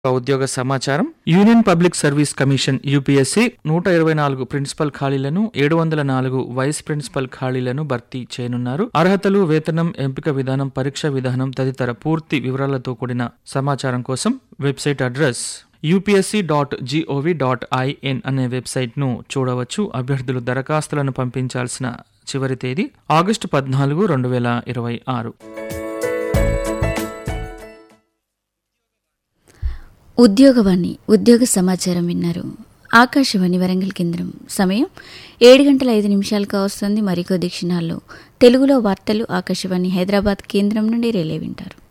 ఉద్యోగ సమాచారం Union Public Service Commission UPSC నూట ఇరవై నాలుగు ప్రిన్సిపల్ ఖాళీలను ఏడు వందల నాలుగు వైస్ ప్రిన్సిపల్ ఖాళీలను భర్తీ చేయనున్నారు అర్హతలు వేతనం ఎంపిక విధానం పరీక్ష విధానం తదితర పూర్తి వివరాలతో కూడిన సమాచారం కోసం website address UPSC dot GOV dot IN అనే వెబ్సైట్ను చూడవచ్చు అభ్యర్థులు దరఖాస్తులను పంపించాల్సిన చివరి తేదీ ఆగస్టు పద్నాలుగు రెండు వేల ఇరవై ఆరు ఉద్యోగవాణి ఉద్యోగ సమాచారం విన్నారు ఆకాశవాణి వరంగల్ కేంద్రం సమయం ఏడు గంటల ఐదు నిమిషాలుగా వస్తుంది మరికొద్ది క్షణాల్లో తెలుగులో వార్తలు ఆకాశవాణి హైదరాబాద్ కేంద్రం నుండి రేలే వింటారు